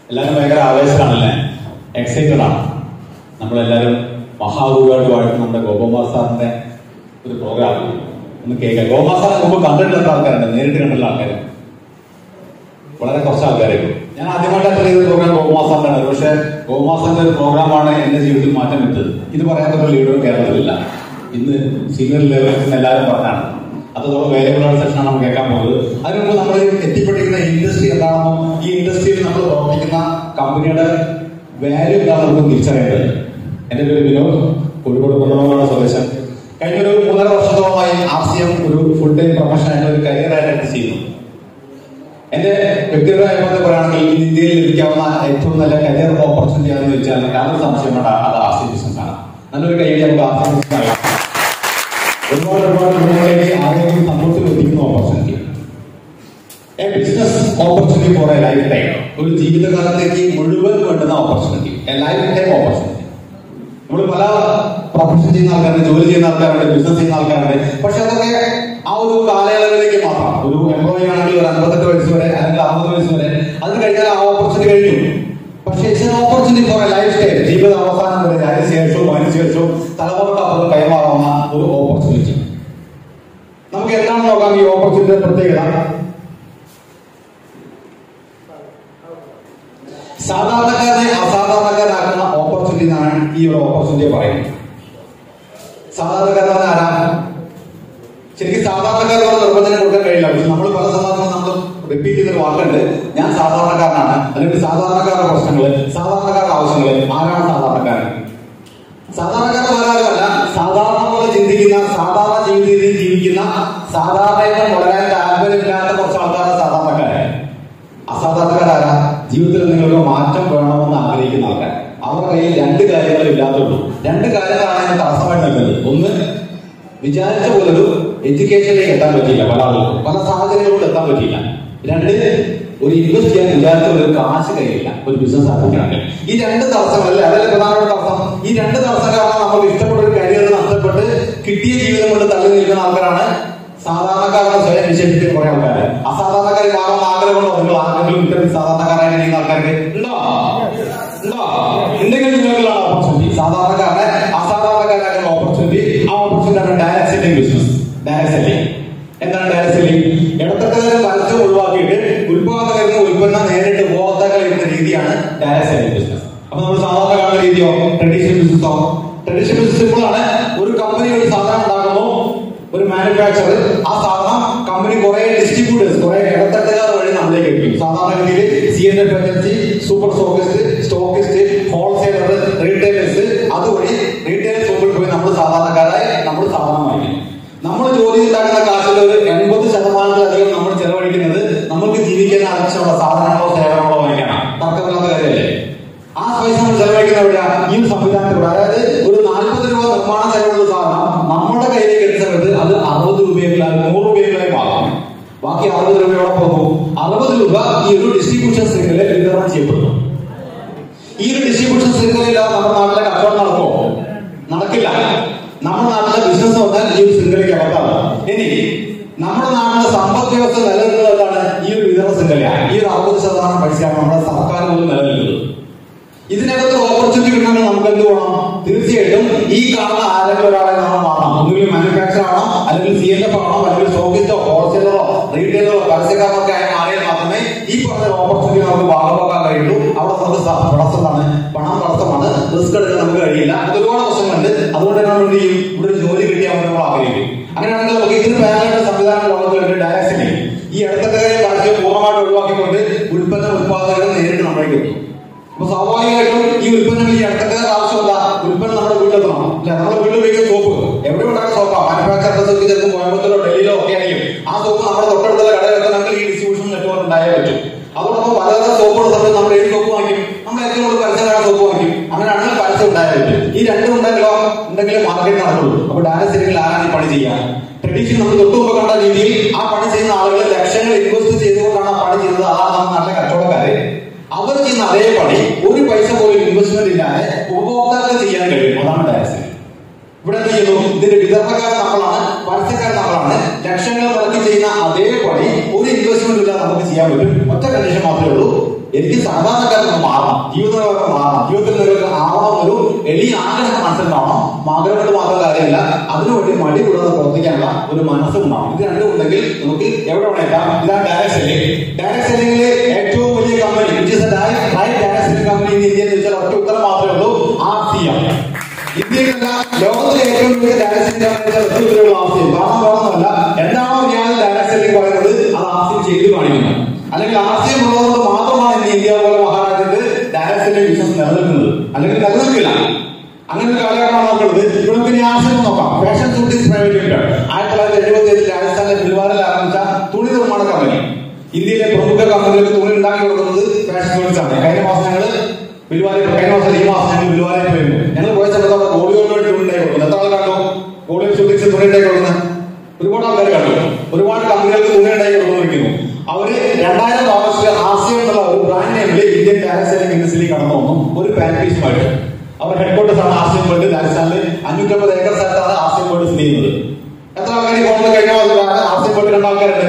എല്ലാവരും ഭയങ്കര ആവേശമാണല്ലേ എക്സൈറ്റഡ് ആണ് നമ്മളെല്ലാവരും മഹാഗുരുവായിട്ട് വാഴ്ത്തുന്ന നമ്മുടെ ഗോപകുമാർ സാറിന്റെ ഒരു പ്രോഗ്രാം ഒന്ന് കേൾക്കാം ഗോപകുമാർ സാറിന് മുമ്പ് കണ്ടിട്ടുള്ള ആൾക്കാരുണ്ട് നേരിട്ട് കണ്ടുള്ള ആൾക്കാർ വളരെ കുറച്ച് ആൾക്കാരേ ഉള്ളൂ ഞാൻ ആദ്യമായിട്ട് അറ്റൻഡ് ചെയ്ത പ്രോഗ്രാം ഗോപകുമാർ സാറിന്റെ പക്ഷേ ഗോപകുമാർ സാറിന്റെ ഒരു പ്രോഗ്രാമാണ് എന്റെ ജീവിതത്തിൽ മാറ്റം വിട്ടത് ഇത് പറയാത്ത ഒരു ലീഡർ കേരളത്തിലില്ല ഇന്ന് സീനിയർ ലെവലിൽ എല്ലാവരും പറഞ്ഞാണ് അതോടെ വേരിയബിൾ സെഷനാണ് നമ്മൾ കേൾക്കാൻ പോകുന്നത് അതിന് മുമ്പ് നമ്മൾ എത്തിപ്പെട്ടിരിക്കുന്ന ഇൻഡസ്ട്രി എന്താണെന്നോ ഈ ഇൻഡസ്ട്രിയിൽ നമ്മൾ പ്രവർത്തിക്കുന്ന കമ്പനിയുടെ വാല്യൂ എന്താണെന്ന് നമുക്ക് തിരിച്ചറിയേണ്ടത് എന്റെ പേര് വിനോദ് കോഴിക്കോട് കുന്നമംഗലം സ്വദേശം കഴിഞ്ഞ ഒരു മൂന്നര വർഷത്തോളമായി ആർ സി എം ഒരു ഫുൾ ടൈം പ്രൊഫഷൻ ആയിട്ട് ഒരു കരിയർ ആയിട്ട് ചെയ്യുന്നു എന്റെ വ്യക്തിപരമായ അഭിപ്രായത്തിൽ പറയുകയാണെങ്കിൽ ഇന്ന് ഇന്ത്യയിൽ ലഭിക്കാവുന്ന ഏറ്റവും നല്ല കരിയർ ഓപ്പർച്യൂണിറ്റി ആണെന്ന് വെച്ചാൽ യാതൊരു സംശയം വേണ്ട അത് ആർ സി ബിസിനസ് ആണ് നല്ലൊരു കൈ നമുക്ക് ആർ സി ബിസിനസ് ആകാം ഒരുപാട് ഒരുപാട് ഗുണങ്ങളിലേക്ക് ആരെങ്കിലും സമ്പത്തിൽ എത്തിക്കുന്ന opportunity a business opportunity for a lifetime ഒരു ജീവിതകാലത്തേക്ക് മുഴുവൻ വേണ്ടുന്ന opportunity a lifetime opportunity നമ്മൾ പല പ്രൊഫഷൻ ചെയ്യുന്ന ആൾക്കാരുണ്ട് ജോലി ചെയ്യുന്ന ആൾക്കാരുണ്ട് ബിസിനസ് ചെയ്യുന്ന ആൾക്കാരുണ്ട് പക്ഷെ അതൊക്കെ ആ ഒരു കാലയളവിലേക്ക് മാത്രം ഒരു എംപ്ലോയി ആണെങ്കിൽ ഒരു അൻപത്തെട്ട് വയസ്സ് വരെ അല്ലെങ്കിൽ അറുപത് വയസ്സ് വരെ അത് കഴിഞ്ഞാൽ ആ ഓപ്പർച്യൂണിറ്റി കഴിഞ്ഞു പക്ഷെ it's an opportunity for a lifestyle ജീവിത അവസാനം വരെ അതിനുശേഷവും അതിനുശേഷവും തലമുറക്കപ്പുറം കൈമാറാവുന്ന ഒരു ഓപ്പർച്യൂണിറ്റി നമുക്ക് എന്താണ് നോക്കാം ഈ ഓപ്പർച്യൂണിറ്റിയുടെ പ്രത്യേകത സാധാരണക്കാരനെ അസാധാരണക്കാരാക്കുന്ന ഓപ്പർച്യൂണിറ്റി എന്നാണ് ഈ ഒരു ഓപ്പർച്യൂണിറ്റിയെ പറയുന്നത് സാധാരണക്കാരൻ ആരാ ശരിക്കും സാധാരണക്കാരോട് നിർവചനം കൊടുക്കാൻ കഴിയില്ല പക്ഷെ നമ്മൾ പല സന്ദർഭങ്ങളും നമ്മൾ റിപ്പീറ്റ് ചെയ്തൊരു വാക്കുണ്ട് ഞാൻ സാധാരണക്കാരനാണ് അല്ലെങ്കിൽ സാധാരണക്കാരുടെ പ്രശ്നങ്ങൾ സാധാരണക്കാരുടെ ആവശ്യങ്ങൾ ആരാണ് സാധാരണക്കാരൻ സാധാരണക്കാരൻ ഒരാളുമല്ല സാധാരണ പോലെ ചിന്തിക്കുന്ന സാധാരണ ജീവിത രീതിയിൽ ജീവിക്കുന്ന സാധാരണ വളരാൻ താല്പര്യമില്ലാത്ത കുറച്ച് ആൾക്കാരാണ് സാധാരണക്കാരൻ അസാധാരണക്കാരാരാ ജീവിതത്തിൽ നിങ്ങൾക്ക് മാറ്റം വേണമെന്ന് ആഗ്രഹിക്കുന്ന ആൾക്കാർ അവരുടെ കയ്യിൽ രണ്ട് കാര്യങ്ങൾ ഇല്ലാത്തുള്ളൂ രണ്ട് കാര്യങ്ങളാണ് അതിന് തടസ്സമായി നിൽക്കുന്നത് ഒന്ന് വിചാരിച്ച പോലൊരു എഡ്യൂക്കേഷനിലേക്ക് എത്താൻ പറ്റിയില്ല പല ആളുകൾക്കും പല സാഹചര്യങ്ങളോട് എത്താൻ പറ്റിയില്ല രണ്ട് ഒരു ഇൻവെസ്റ്റ് ചെയ്യാൻ വിചാരിച്ച ഒരു കാശ് കയ്യിലില്ല ഒരു ബിസിനസ് ആരംഭിക്കണമെങ്കിൽ ഈ രണ്ട് തടസ്സങ്ങളല്ലേ അതല്ലേ പ്രധാനപ്പെട്ട തടസ്സം ഈ രണ്ട് തടസ്സം കാരണം നമുക്ക് ഇഷ്ടപ്പെട്ട ഒരു കരിയർ നഷ്ടപ്പെട്ട് കിട്ടിയ ജീവിതം കൊണ്ട് തള്ളി നിൽക്കുന്ന ആൾക്കാരാണ് സാധാരണക്കാരാണ് സ്വയം വിശേഷിപ്പിക്കുന്ന കുറെ ആൾക്കാര് അസാധാരണക്കാർ മാറുന്ന ആഗ്രഹമുണ്ടോ നിങ്ങൾ ആരെങ്കിലും ഇത്തരം സാധാരണക്കാരായി കഴിയുന്ന ആൾക്കാർക്ക് ഉണ്ടോ ഉണ്ടോ എന്തെങ്കിലും നിങ്ങൾക്കുള്ള ഓപ്പർച്യൂണിറ്റി സാധാരണക്കാരനെ അസാധാരണക്കാരാക്കുന്ന ഓപ്പർച്യൂണിറ്റി ആ ഓപ്പർച്യൂണിറ്റി ആണ് direct selling business direct selling എന്താണ് ഡയറക്ട് സെല്ലിംഗ് ഇടത്തക്കാരെ പരസ്യം ഒഴിവാക്കിയിട്ട് ഉത്പാദകരിൽ നിന്ന് ഉൽപ്പന്നം നേരിട്ട് ഉപഭോക്താക്കൾ എത്തുന്ന രീതിയാണ് ഡയറക്ട് സെല്ലിംഗ് ബിസിനസ് അപ്പൊ നമ്മൾ സാധാരണ കാണുന്ന രീതിയോ ട്രഡീഷണൽ ബിസിനസ്സോ ട്രഡീഷണൽ ബിസിനസ് സിമ്പിളാണ് ഒരു കമ്പനി ഒരു സാധനം ഉണ്ടാക്കുമ്പോൾ ഒരു മാനുഫാക്ചർ ആ സാധനം കമ്പനി കുറെ ഡിസ്ട്രിബ്യൂട്ടേഴ്സ് കുറെ ഇടത്തട്ടുകാർ വഴി നമ്മളിലേക്ക് എത്തിക്കും സാധാരണഗതിയിൽ C N F agency super stockist stockist wholesaler retailers അതുവഴി റീറ്റെയിൽ ഷോപ്പിൽ പോയി നമ്മൾ സാധാരണക്കാരായി നമ്മൾ സാധനം വാങ്ങിക്കും നമ്മൾ ജോലി ഉണ്ടാക്കുന്ന കാശിൽ ഒരു എൺപത് ശതമാനത്തിലധികം നമ്മൾ ചെലവഴിക്കുന്നത് നമുക്ക് ജീവിക്കാൻ ആവശ്യമുള്ള സാധനങ്ങളോ സേവനങ്ങളോ വാങ്ങിക്കാനാണ് തർക്കമില്ലാത്ത കാര്യമല്ലേ ആ പൈസ നമ്മൾ ചെലവഴിക്കുന്ന എവിടെയാ ഈ ഒരു സംവിധാനത്തിലൂടെ അതായത് ഒരു നാൽപ്പത് രൂപ നിർമ്മാണ ചെലവുള്ള സാധനം നമ്മുടെ കയ്യിലേക്ക് എത്തുന്നത് അത് അറുപത് രൂപയെങ്കിലായി നൂറ് രൂപയെങ്കിലായി മാറും ബാക്കി അറുപത് രൂപയോടെ പോകും അറുപത് രൂപ ഈ ഒരു ഡിസ്ട്രിബ്യൂഷൻ ശൃംഖല വിതരണം ചെയ്യപ്പെടുന്നു ഈ ഒരു ഡിസ്ട്രിബ്യൂഷൻ ശൃംഖലയില്ലാതെ നമ്മുടെ നാട്ടിലെ കച്ചവടം നടക്കുമോ നടക്കില്ല നമ്മുടെ നാട്ടിലെ ബിസിനസ് വന്നാൽ ഈ ഒരു ശൃംഖലയ്ക്ക് അകത്താണ് ഇനി നമ്മുടെ നാട്ടിലെ സമ്പദ് വ്യവസ്ഥ നിലനിൽക്കുന്നതാണ് ഈ ഒരു വിതരണ ശൃംഖലയാണ് ഈ ഒരു അറുപത് ശതമാനം പൈസയാണ് നമ്മുടെ സർക്കാർ പോലും നിലനിൽക്കുന്നത് ഇതിനകത്ത് ഓപ്പർച്യൂണിറ്റി കിട്ടണമെങ്കിൽ നമുക്ക് എന്ത് വേണം തീർച്ചയായിട്ടും ഈ കാണുന്ന ആരെങ്കിലും ഒരാളെ നമ്മൾ മാറണം ഒന്നുകിൽ മാനുഫാക്ചർ ആണോ അല്ലെങ്കിൽ സി എൻ എഫ് ആണോ അല്ലെങ്കിൽ സ്റ്റോക്കിസ്റ്റോ ഹോൾസെയിലറോ റീറ്റെയിലറോ പരസ്യക്കാരനൊക്കെ ആയി മാറിയാൽ മാത്രമേ ഈ പറഞ്ഞ ഓപ്പർച്യൂണിറ്റി നമുക്ക് ഭാഗമാക്കാൻ കഴിയുള്ളൂ അവിടെ നമുക്ക് സ- തടസ്സമാണ് പണം തടസ്സമാണ് റിസ്ക് എടുക്കാൻ നമുക്ക് കഴിയില്ല അത് ഒരുപാട് പ്രശ്നങ്ങളുണ്ട് അതുകൊണ്ട് തന്നെ നമ്മൾ എന്ത് ചെയ്യും ഇവിടെ ഒരു ജോലി കിട്ടിയാൽ നമ്മൾ ആഗ്രഹിക്കും അങ്ങനെയാണെങ്കിൽ നമുക്ക് ഇതിന് പാരലായിട്ട് സംവിധാനം ലോകത്തിലുണ്ട് ഡയറക്റ്റ് ഈ ഇടത്തക്കാരെ കാഴ്ചയെ പൂർണ്ണമായിട്ട് ഒഴിവാക്കിക്കൊണ്ട് ഉൽപ്പന്ന ഉത്പാദകർ നേരിട്ട് നമ്മളിലേക്ക് എത്തും അപ്പൊ സ്വാഭാവികമായിട്ടും ഈ ഉൽപ്പന്നങ്ങൾ ഈ ഇടത്തക്കാരുടെ ആവശ്യമില്ല ഉൽപ്പന്നം നമ്മുടെ വീട്ടിലെത്തണം അല്ലെ നമ്മുടെ വീട്ടിൽ ഉപയോഗിക്കുന്ന സോപ്പ് എവിടെ ഉണ്ടാക്കുന്ന സോപ്പാ മാനുഫാക്ചർ സോപ്പ് ചിലപ്പോൾ കോയമ്പത്തൂരോ ഡൽഹിയിലോ ഒക്കെ ആയിരിക്കും ആ സോപ്പ് നമ്മുടെ തൊട്ടടുത്തുള്ള കടയിൽ വെക്കണമെങ്കിൽ ഈ ഡിസ്ട്രിബ്യൂഷൻ നെറ്റ്വർക്ക് ഉണ്ടായേ പറ്റും അതോടൊപ്പം പലതരം സോപ്പുള്ള സമയത്ത് നമ്മൾ ഏത് സോപ്പ് വാങ്ങിക്കും നമ്മൾ ഏറ്റവും കൂടുതൽ പരസ്യമായ സോപ്പ് വാങ്ങിക്കും അങ്ങനെയാണെങ്കിൽ പരസ്യം ഉണ്ടായേ പറ്റും ഈ രണ്ടും ഉണ്ടെങ്കിലോ ഉണ്ടെങ്കിൽ മാർക്കറ്റ് നടക്കുള്ളൂ അപ്പൊ ഡയറക്റ്റ് സെല്ലിംഗിൽ ആരാണ് ഈ പണി ചെയ്യുക ട്രഡീഷൻ നമ്മൾ തൊട്ട് മുമ്പ് കണ്ട രീതിയിൽ ആ പണി ചെയ്യുന്ന ആളുകൾ ലക്ഷങ്ങൾ ഇൻവെസ്റ്റ് ചെയ്തുകൊണ്ടാണ് ആ പണി ചെയ്യുന്നത് അതാണ് നമ്മുടെ നാട്ടിലെ കച്ചവടക്കാര് അവർ ചെയ്യുന്ന അതേ പണി ഒരു പൈസ പോലും ഇൻവെസ്റ്റ്മെന്റ് ഇല്ലാതെ ഉപഭോക്താക്കൾ ചെയ്യാൻ കഴിയും അതാണ് ഡയറക്റ്റ് സെല്ലിംഗ് ഇവിടെ എന്ത് ചെയ്യുന്നു ഇതിന്റെ വിതരണക്കാരൻ നമ്മളാണ് പരസ്യക്കാരൻ നമ്മളാണ് ലക്ഷങ്ങൾ മുടക്കി ചെയ്യുന്ന അതേ പണി ഒരു ഇൻവെസ്റ്റ്മെന്റ് ഇല്ലാതെ നമുക്ക് ചെയ്യാൻ പറ്റും ഒറ്റ കണ്ടീഷൻ മാത്രമേ ഉള്ളൂ എനിക്ക് സാധാരണക്കാരൊക്കെ മാറണം ജീവിതങ്ങളൊക്കെ മാറണം ജീവിതത്തിൽ നിങ്ങൾക്ക് ആവണം ഒരു എളിയ ആഗ്രഹം മനസ്സിലുണ്ടാവണം ആഗ്രഹം കൊണ്ട് മാത്രം കാര്യമില്ല അതിനുവേണ്ടി മടി കൂടാതെ പ്രവർത്തിക്കാനുള്ള ഒരു മനസ്സുണ്ടാവണം ഇത് രണ്ടും ഉണ്ടെങ്കിൽ നമുക്ക് എവിടെ വേണേക്കാം ഇതാണ് ഡയറക്ട് സെല്ലിംഗ് ഡയറക്ട് സെല്ലിംഗിലെ ഏറ്റവും വലിയ company which is direct selling company in India എന്ന് ചോദിച്ചാൽ ഒറ്റ ഉത്തരം മാത്രമേ ഉള്ളൂ ആർ സി എം ഇന്ത്യയിലല്ല ലോകത്തിലെ ഏറ്റവും വലിയ direct selling company R C M കാരണം വേണമെന്നല്ല എന്താണോ ഞാൻ ഡയറക്ട് സെല്ലിംഗ് പറയുന്നത് അത് ആർ സി എം ചെയ്ത് കാണിക്കുന്നു അല്ലെങ്കിൽ ആർ സി എം ഉള്ളതുകൊണ്ട് മാത്രമാണ് ഇന്ന് ഇന്ത്യ പോലെ മഹാരാജ്യത്ത് ഡയറക്ട് സെല്ലിംഗ് ബിസിനസ് നിലനിൽക്കുന്നത് അല്ലെങ്കിൽ നിലനിൽക്കില്ല അങ്ങനെ ഒരു കാലഘട്ടമാണ് നമുക്കുള്ളത് ഇവിടെ നമുക്ക് ഇനി ആശയം നോക്കാം ഫാഷൻ സൂട്ടീസ് പ്രൈവറ്റ് ലിമിറ്റഡ് ആയിരത്തി തൊള്ളായിരത്തി എഴുപത്തി ഏഴിൽ രാജസ്ഥാനിലെ ബിൽവാറിൽ ആരംഭിച്ച തുണി നിർമ്മാണ കമ്പനി ഇന്ത്യയിലെ പ്രമുഖ കമ്പനികൾക്ക് തുണി ഉണ്ടാക്കി കൊടുക്കുന്നത് ഫാഷൻ സൂട്ടീസ് ആണ് കഴിഞ്ഞ മാസം ഞങ്ങൾ ബിൽവാരി കഴിഞ്ഞ മാസം ഈ മാസം ഞങ്ങൾ ബിൽവാരി പോയിരുന്നു ഞങ്ങൾ പോയ സമയത്ത് അവിടെ ഗോളിയോട് വേണ്ടി തുണി ഉണ്ടാക്കി കൊടുക്കുന്നത് എത്ര ആൾ കണ്ടു ഗോളിയോ സൂട്ടീസ് തുണി ഉണ്ടാക്കി കൊടുക്കുന്നത് ഒരുപാട് ആൾക്കാർ കണ്ടു ഒരുപാട് കമ്പനികൾക്ക് തുണി ഉണ്ടാക്കി കൊടുക്കുന്നു അവര് രണ്ടായിരം ഓഗസ്റ്റ് ആസിയ എന്നുള്ള ഒരു ബ്രാൻഡ് നെയിമില് ഇന്ത്യൻ ഡയറക്ട് സെല്ലിംഗ് ഇൻഡസ്ട്രിയിൽ കടന്നു വന്നു ഒരു പാൻ പീസുമായിട്ട് അവർ ഹെഡ്ക്വാർട്ടേഴ്സ് ആണ് ആസിയം വേൾഡ് രാജസ്ഥാനിൽ അഞ്ഞൂറ്റമ്പത് ഏക്കർ സ്ഥലത്താണ് ആസിയം വേൾഡ് സ്ഥിതി ചെയ്യുന്നത് എത്ര ആൾക്കാർ ഈ ഫോണിൽ കഴിഞ്ഞ മാസം ആസിയം വേൾഡ് രണ്ടാൾക്കാരുണ്ട്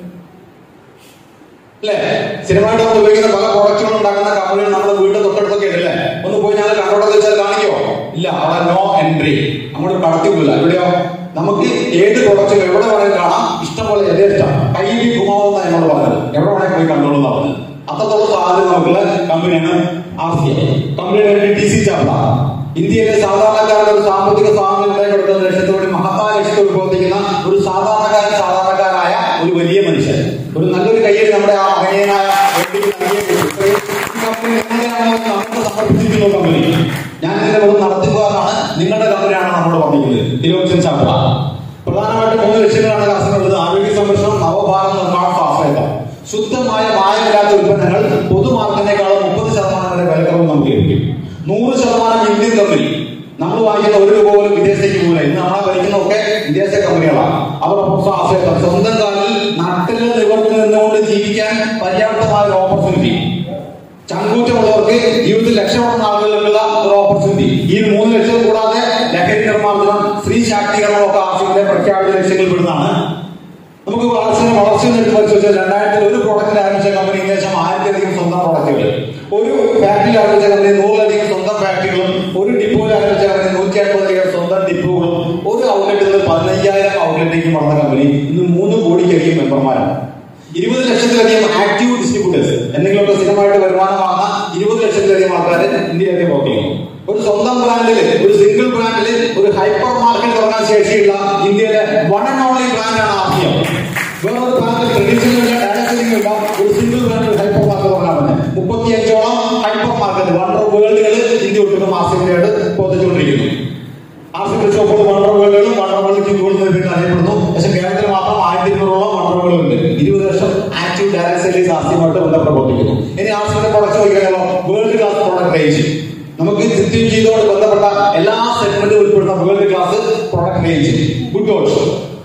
അല്ലേ സിനിമയായിട്ട് നമ്മൾ ഉപയോഗിക്കുന്ന പല പ്രൊഡക്റ്റുകൾ ഉണ്ടാക്കുന്ന കമ്പനികൾ നമ്മുടെ വീടിന്റെ തൊട്ടടുത്തൊക്കെ ഉണ്ട് അല്ലേ ഒന്ന് പോയി ഞങ്ങൾ കണ്ടോട്ടെ വെച്ചാൽ കാണിക്കോ ഇല്ല അവിടെ നോ എൻട്രി അങ്ങോട്ട് കടത്തിക്കില്ല ഇവിടെയോ നമുക്ക് ഏത് പ്രൊഡക്റ്റും എവിടെ വേണമെങ്കിലും കാണാം ഇഷ്ടംപോലെ യഥേഷ്ടം കയ്യിൽ ഗുമാവെന്ന എന്നോട് പറഞ്ഞത് എവിടെ വേണമെങ്കിൽ പോയി കണ്ടോളൂ എന്ന് പറഞ്ഞത് അത്രത്തോളം സാധ്യത നമുക്കുള്ള കമ്പനിയാണ് ആർ സി ഐ കമ്പനിയുടെ ടി സി ചാപ്ല ഇന്ത്യയിലെ സാധാരണക്കാരുടെ ഒരു സാമ്പത്തിക സ്വാതന്ത്ര്യം കൊടുക്കുന്ന ലക്ഷ്യത്തോടെ മഹത്തായ ലക്ഷ്യത്തോട് പ്രവർത്തിക്കുന്ന ഒരു സാധാരണക്കാരൻ സാധാരണക്കാരായ ഒരു വലിയ മനുഷ്യൻ ഒരു നല്ലൊരു കയ്യിൽ നമ്മുടെ ആ മകനീയനായ വ്യക്തിക്ക് നൽകിയ ഈ കമ്പനി എങ്ങനെയാണോ നമുക്ക് സമർപ്പിച്ചിരിക്കുന്ന കമ്പനി ഞാൻ ഇതിന്റെ വെറും നടത്തിപ്പുകാരാണ് നിങ്ങളുടെ കമ്പനിയാണ് നമ്മളോട് പറഞ്ഞിരിക്കുന്നത് തിരുവനന്തപുരം ചാപ്ല പ്രധാനമായിട്ട് മൂന്ന് ലക്ഷ്യങ്ങളാണ് കർശനമുള്ളത് ആരോഗ്യ സംരക്ഷണം നവഭാരത നിർമ്മാണ സ്വാശ്രയത ശുദ്ധമായ മായമില്ലാത്ത ഉൽപ്പന്നങ്ങൾ പൊതുമാർക്കറ്റിനേക്കാളും മുപ്പത് ശതമാനം വരെ വിലക്കുറവ് നമുക്ക് ലഭിക്കും നൂറ് ശതമാനം ഇന്ത്യൻ കമ്പനി നമ്മൾ വാങ്ങിക്കുന്ന ഒരു രൂപ പോലും വിദേശത്തേക്ക് പോകില്ല ഇന്ന് നമ്മളെ ഭരിക്കുന്നതൊക്കെ വിദേശ കമ്പനികളാണ് അവർ സ്വാശ്രയത്വം സ്വന്തം കാലിൽ നട്ടിൽ നിവർത്തി നിന്നുകൊണ്ട് ജീവിക്കാൻ പര്യാപ്തമായ ഒരു ഓപ്പർച്യൂണിറ്റി ചങ്കൂറ്റമുള്ളവർക്ക് ജീവിതത്തിൽ രക്ഷപ്പെടുന്ന ആളുകൾക്കുള്ള ഒരു ഓപ്പർച്യൂണിറ്റി ഈ മൂന്ന് ലക്ഷം കൂടാതെ ലഹരി നിർമ്മാർജ്ജനം സ്ത്രീ ശാക്തീകരണം ഒക്കെ ആവശ്യത്തിന്റെ പ്രഖ്യാപിത ലക്ഷ്യങ്ങളിൽ പെടുന്നതാണ് നമുക്ക് വളർച്ച വളർച്ച എടുത്ത് പരിശോധിച്ചാൽ രണ്ടായിരത്തിൽ ഒരു പ്രോഡക്റ്റിൽ ആരംഭിച്ച കമ്പനി ഏകദേശം ആയിരത്തിലധികം സ്വന്തം പ്രോഡക്റ്റുകൾ ഒരു ഫാക്ടറിയിൽ ആരംഭിച്ച കമ്പനി നൂറിലധികം സ്വന്തം ഫാക്ടറികളും ഒരു ഡിപ്പോയിൽ ആരംഭിച്ച കമ്പനി നൂറ്റി അൻപതിലധികം സ്വന്തം ഡിപ്പോകളും ഒരു ഔട്ട്ലെറ്റിൽ നിന്ന് പതിനയ്യായിരം ഔട്ട്ലെറ്റിലേക്ക് വളർന്ന കമ്പനി ഇന്ന് മൂന്ന് കോടിക്കധികം മെമ്പർമാരാണ് ഇരുപത് ലക്ഷത്തിലധികം ആക്റ്റീവ് ഡിസ്ട്രിബ്യൂട്ടേഴ്സ് എന്തെങ്കിലുമൊക്കെ സ്ഥിരമായിട്ട് വരുമാനം വാങ്ങുന്ന ഇരുപത് ലക്ഷത്തിലധികം ആൾക്കാർ ഇന്ത്യയിലേക്ക് വർക്ക് ചെയ്യുന്നു ഒരു സ്വന്തം ബ്രാൻഡിൽ ഒരു സിംഗിൾ ബ്രാൻഡിൽ ഒരു ഹൈപ്പർ മാർക്കറ്റ് തുടങ്ങാൻ ശേഷിയുള്ള ഇന്ത്യയിലെ വൺ ആൻഡ് ഓൺലി ബ്രാൻഡാണ് ആസിയം വേറൊരു ബ്രാൻഡിൽ ട്രഡീഷണൽ ഇല്ല ഡയറക്റ്റിംഗ് ഇല്ല ഒരു സിംഗിൾ ബ്രാൻഡ് ഹൈപ്പർ മാർക്കറ്റ് തുടങ്ങാൻ പറ്റും മുപ്പത്തിയഞ്ചോളം ഹൈപ്പർ മാർക്കറ്റ് വണ്ടർ വേൾഡുകൾ ഇന്ത്യ ഒട്ടും ആസിയത്തിനായിട്ട് പൊതിച്ചുകൊണ്ടിരിക്കുന്നു ആഫ്രിക്കൻ ഷോപ്പുകൾ വണ്ടർവേളുകളും വണ്ടർവേൾ ക്യൂബുകളും പേരിൽ അറിയപ്പെടുന്നു പക്ഷെ കേരളത്തിൽ മാത്രം ആയിരത്തി ഇരുന്നൂറോളം വണ്ടർവേളുണ്ട് ഇരുപത് ലക്ഷം ആക്റ്റീവ് ഡയറക്ട് സെല്ലേഴ്സ് ആസ്തിയുമായിട്ട് ബന്ധപ്പെട്ട് പ്രവർത്തിക്കുന്നു ഇനി ആഫ്രിക്കൻ പ്രൊഡക്റ്റ് നോക്കിയാലോ വേൾഡ് ക്ലാസ് പ്രോഡക്റ്റ് റേഞ്ച് നമുക്ക് സിസ്റ്റം ചെയ്തോട് ബന്ധപ്പെട്ട എല്ലാ സെഗ്മെന്റും ഉൾപ്പെടുന്ന world class product range good goods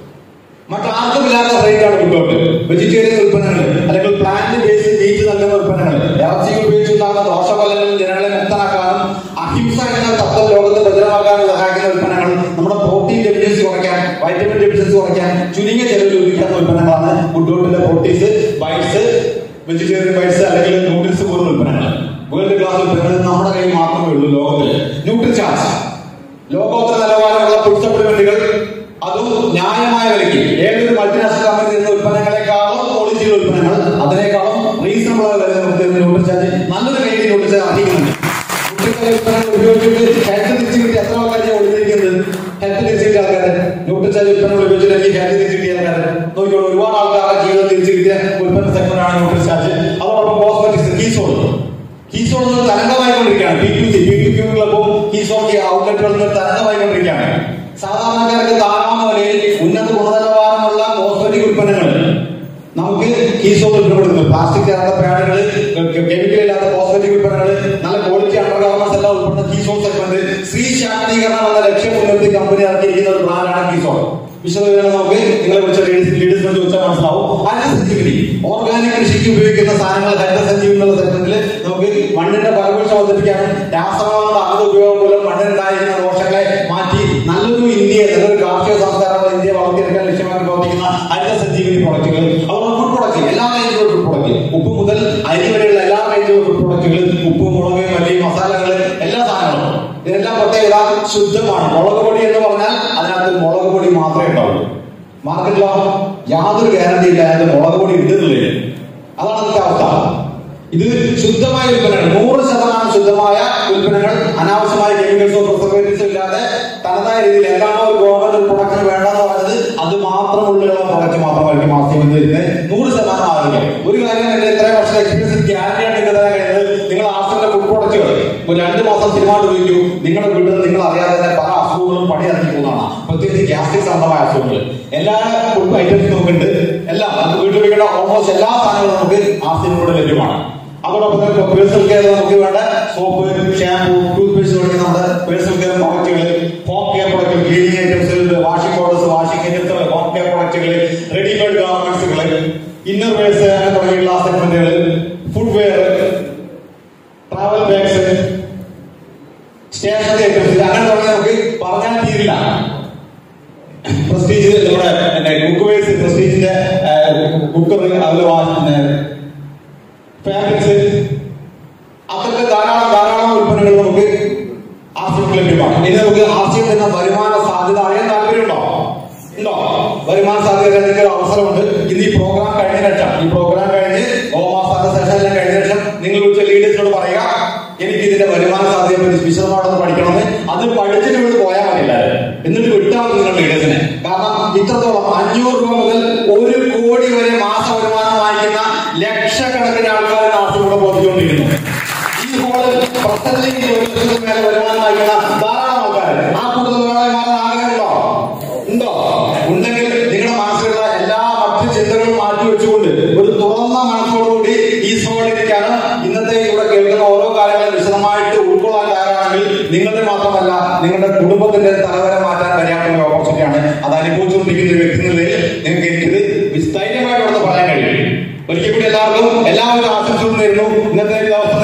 മറ്റാർക്കും ഇല്ലാത്ത റേറ്റാണ് ഗുഡോട്ട് വെജിറ്റേറിയൻ ഉൽപ്പന്നങ്ങൾ അല്ലെങ്കിൽ പ്ലാന്റ് ബേസ്ഡ് മീറ്റ് നൽകുന്ന ഉൽപ്പന്നങ്ങൾ ഇറച്ചി ഉപയോഗിച്ചുണ്ടാകുന്ന ദോഷഫലങ്ങളിൽ ജനങ്ങളെ മുക്തനാക്കാനും അഹിംസ എന്ന തത്വം ലോകത്ത് ഭദ്രമാക്കാനും സഹായിക്കുന്ന ഉൽപ്പന്നങ്ങൾ നമ്മുടെ പ്രോട്ടീൻ ഡെഫിഷ്യൻസി കുറയ്ക്കാൻ വൈറ്റമിൻ ഡെഫിഷ്യൻസി കുറയ്ക്കാൻ ചുരുങ്ങിയ ചെലവിൽ ഉപയോഗിക്കുന്ന ഉൽപ്പന്നങ്ങളാണ് ഗുഡോട്ടിലെ പ്രോട്ടീൻസ് ബൈറ്റ്സ് വെജിറ്റേറിയൻ ബൈറ്റ്സ് അല്ലെങ്കിൽ നൂഡിൽസ് പോലുള്ള ഉൽപ്പന്നങ്ങൾ വേൾഡ് ക്ലാസ് ഉൽപ്പന്നങ്ങൾ നമ്മുടെ കയ്യിൽ മാത്രമേ ഉള്ളൂ ലോകത്തിൽ ന്യൂട്രിചാർജ് ലോകോത്തര നിലവാരമുള്ള ഫുഡ് സപ്ലിമെന്റുകൾ അതും ന്യായമായ വിലയ്ക്ക് ഏതൊരു മൾട്ടിനാഷണൽ കമ്പനി തരുന്ന ഉൽപ്പന്നങ്ങളെക്കാളും ക്വാളിറ്റിയുള്ള ഉൽപ്പന്നങ്ങൾ അതിനേക്കാളും റീസണബിൾ ആയ വില നമുക്ക് തരുന്ന ന്യൂട്രിചാർജ് നല്ലൊരു കയ്യിൽ ന്യൂട്രിചാർജ് അധികമുണ്ട് ന്യൂട്രിചാർജ് ഉൽപ്പന്നങ്ങൾ ഉപയോഗിച്ചിട്ട് ഹെൽത്ത് തിരിച്ചു കിട്ടി എത്ര ആൾക്കാരെ ഒളിഞ്ഞിരിക്കുന്നത് ഹെൽത്ത് തിരിച്ചു കിട്ടിയ ആൾക്കാർ ന്യൂട്രിചാർജ് ഉൽപ്പന്നങ്ങൾ ഉപയോഗിച്ചിട്ട് എനിക്ക് ഹെൽത്ത് തിരിച്ചു കിട്ടിയ ആൾക്കാർ നോക്കിക്കോളൂ ഒരുപാട് ആൾക്കാരുടെ ജീവിതം തിരിച്ചു കിട്ടിയ ഉൽപ്പന്ന സെഗ്മെന്റാണ് ന്യൂട്രിചാർജ് അതോടൊപ്പം കോസ്മെറ്റിക്സ് കീസോൾ കീസോൺ ഒരു തരംഗമായിക്കൊണ്ടിരിക്കുകയാണ് P two C P two Q ക്ലബും കീസോൺ ഔട്ട്ലെറ്റുകളിൽ നിന്ന് തരംഗമായിക്കൊണ്ടിരിക്കുകയാണ് സാധാരണക്കാർക്ക് താങ്ങാവുന്ന വിലയിൽ ഉന്നത ഗുണനിലവാരമുള്ള കോസ്മെറ്റിക് ഉൽപ്പന്നങ്ങൾ നമുക്ക് കീസോൺ ഉൾപ്പെടുന്നു പ്ലാസ്റ്റിക് ചേർന്ന പാഡുകൾ കെമിക്കൽ ഇല്ലാത്ത കോസ്മെറ്റിക് ഉൽപ്പന്നങ്ങൾ നല്ല ക്വാളിറ്റി അണ്ടർഗാർമെന്റ്സ് എല്ലാം ഉൾപ്പെടുന്ന കീസോൺ സെഗ്മെന്റ് സ്ത്രീ ശാക്തീകരണം എന്ന ലക്ഷ്യം മുൻനിർത്തി കമ്പനി ഇറക്കിയിരിക്കുന്ന ഒരു ബ്രാൻഡാണ് കീസോൺ വിശദവിവരം നമുക്ക് നിങ്ങളെ കുറിച്ച് ലീഡേഴ്സ് ചോദിച്ചാൽ മനസ്സിലാവും ഹരിതസഞ്ജീവനി ഓർഗാനിക് കൃഷിക്ക് ഉപയോഗിക്കുന്ന സാധനങ്ങൾ ഹരിതസഞ്ജീവനി എന്നുള്ള സെഗ്മെന്റിൽ നമുക്ക് മണ്ണിന്റെ ഫലപുഷ്ടി വർദ്ധിപ്പിക്കാനും രാസവളങ്ങളുടെ അമിത ഉപയോഗം മൂലം മണ്ണിനുണ്ടായിരുന്ന ദോഷങ്ങളെ മാറ്റി നല്ലൊരു ഇന്ത്യയെ നല്ലൊരു കാർഷിക സംസ്കാരമുള്ള ഇന്ത്യയെ വളർത്തിയെടുക്കാൻ ലക്ഷ്യമാക്കി പ്രവർത്തിക്കുന്ന ഹരിതസഞ്ജീവനി പ്രൊഡക്റ്റുകൾ അതുപോലെ ഫുഡ് പ്രൊഡക്റ്റ് എല്ലാ റേഞ്ചിലുള്ള ഫുഡ് പ്രൊഡക്റ്റ് ഉപ്പ് മുതൽ അരി വരെയുള്ള എല്ലാ റേഞ്ചിലുള്ള മുളക് പൊടി എന്ന് പറഞ്ഞാൽ അതിനകത്ത് മുളക് പൊടി മാത്രമേ ഉണ്ടാവുള്ളൂ മാർക്കറ്റിലോ യാതൊരു ഗ്യാരണ്ടി ഇല്ല അതിനകത്ത് മുളക് പൊടി ഇടുന്നില്ലേ അതാണ് അതിന്റെ അവസ്ഥ ഇത് ശുദ്ധമായ ഉൽപ്പന്നങ്ങൾ നൂറ് ശതമാനം ശുദ്ധമായ ഉൽപ്പന്നങ്ങൾ അനാവശ്യമായ കെമിക്കൽസോ പ്രിസർവേറ്റീവ്സോ ഇല്ലാതെ തനതായ രീതിയിൽ എന്താണോ ഒരു ഗവൺമെന്റ് പ്രൊഡക്റ്റിന് വേണ്ടെന്ന് പറഞ്ഞത് അത് മാത്രമുള്ള പ്രൊഡക്റ്റ് മാത്രമായിരിക്കും മാസ്യം എന്ന് വരുന്നത് നൂറ് ശതമാനം ആരോഗ്യം ഒരു കാര്യം എന്റെ ഇത്രയും വർഷത്തെ എക്സ്പീരിയൻസ് ഗ്യാരണ്ടി ആയിട്ട് നിങ്ങൾക്ക് തരാൻ കഴിയുന്നത് നിങ്ങൾ ആസ്റ്റിന്റെ ഫുഡ് പ്രോഡക്റ്റുകൾ ഒരു രണ്ട് മാസം സിനിമ ഉപയോഗിക്കൂ നിങ്ങളുടെ വീട്ടിൽ നിങ്ങൾ അറിയാതെ തന്നെ പല അസുഖങ്ങളും പണി ഇറങ്ങി പോകുന്നതാണ് പ്രത്യേകിച്ച് ഗ്യാസ്ട്രിക് സംബന്ധമായ അസുഖങ്ങൾ എല്ലാ ഫുഡ് ഐറ്റംസും നമുക്കുണ്ട് എല്ലാം നമുക്ക് വീട്ടിൽ ഉപയോഗിക്കേണ്ട ഓൾമോസ്റ്റ് എല്ലാ സാധനങ്ങളും നമുക്ക് ആസ്റ്റിനോട് ലഭ്യമാണ് അതോടൊപ്പം തന്നെ പേഴ്സണൽ കെയർ നമുക്ക് വേണ്ട സോപ്പ് ഷാമ്പു ടൂത്ത് പേസ്റ്റ് തുടങ്ങിയ നമ്മുടെ പേഴ്സണൽ കെയർ പ്രോഡക്റ്റുകൾ ഹോം കെയർ പ്രോഡക്റ്റുകൾ cleaning items washing powders washing items home care പ്രോഡക്റ്റുകൾ റെഡിമെയ്ഡ് ഗാർമെന്റ്സുകൾ ഇന്നർ വെയർസ് അങ്ങനെ തുടങ്ങിയുള്ള സെഗ്മെന്റുകൾ food wear travel bags stationery items അങ്ങനെ തുടങ്ങി നമുക്ക് പറഞ്ഞാൽ തീരില്ല പ്രസ്റ്റീജ് നമ്മുടെ കുക്ക് പ്രസ്റ്റീജിന്റെ കുക്കർ അതുപോലെ ഫാബ്രിക്സ് അതൊക്കെ ധാരാളം ധാരാളം ഉൽപ്പന്നങ്ങൾ നമുക്ക് ആർസിക്ക് ലഭ്യമാണ് ഇനി നമുക്ക് ആർസിയിൽ നിന്ന് വരുമാന സാധ്യത അറിയാൻ താല്പര്യമുണ്ടോ ഉണ്ടോ വരുമാന സാധ്യത അറിയാൻ ഒരു അവസരമുണ്ട് ഇന്ന് ഈ പ്രോഗ്രാം കഴിഞ്ഞ ശേഷം ഈ പ്രോഗ്രാം കഴിഞ്ഞ് ഓമാസാദ സെഷനെല്ലാം കഴിഞ്ഞ ശേഷം നിങ്ങൾ വിളിച്ച ലീഡേഴ്സിനോട് പറയുക എനിക്ക് ഇതിന്റെ വരുമാന സാധ്യതയെ പറ്റി വിശദമായിട്ടൊന്ന് പഠിക്കണമെന്ന് അത് പഠിച്ചിട്ട് ഇവിടെ പോയാൽ മതില്ല എന്നിട്ട് വിട്ടാൽ മതി നിങ്ങൾ ലീഡേഴ്സിനെ കാരണം ഇത്രത്തോളം അഞ്ഞൂറ് രൂപ മുതൽ ഒരു കോടി വരെ മാസ വരുമാനം വാങ്ങിക്കുന്ന ലക്ഷക്കണക്കിന് ആൾക്കാർ നാട്ടിലൂടെ ബോധിച്ചുകൊണ്ടിരിക്കുന്നു ഈ ഹോളിൽ പ്രസന്റിംഗ് ജോലികൾക്ക് മേലെ വരുമാനം വാങ്ങിക്കുന്ന ധാരാളം ആൾക്കാർ ആ കൂടുതൽ ഒരാളെ മാറാൻ ആഗ്രഹമുണ്ടോ ഉണ്ടോ ഉണ്ടെങ്കിൽ നിങ്ങളുടെ മനസ്സിലുള്ള എല്ലാ മറ്റു ചിന്തകളും മാറ്റി വെച്ചുകൊണ്ട് ഒരു തുറന്ന മനസ്സോടുകൂടി ഈ സോളിരിക്കാണ് ഇന്നത്തെ ഇവിടെ കേൾക്കുന്ന ഓരോ കാര്യങ്ങളും വിശദമായിട്ട് ഉൾക്കൊള്ളാൻ തയ്യാറാണെങ്കിൽ നിങ്ങളുടെ മാത്രമല്ല നിങ്ങളുടെ കുടുംബത്തിന്റെ തലവര മാറ്റാൻ കഴിയാത്ത ഓപ്പർച്യൂണിറ്റിയാണ് അത് അനുഭവിച്ചുകൊണ്ടിരിക്കുന്ന ഒരു വ്യക്തി എന്ന നിലയിൽ നിങ്ങൾക്ക് എനിക്കിത് സ്ഥൈര്യമായിട്ട് ഉണ്ടെന്ന് പറയാൻ കഴിയും ഒരിക്കൽ കൂടി എല്ലാവർക്കും എല്ലാവരും ആശംസകളും നേരുന്നു ഇന്നത്തെ ദിവസം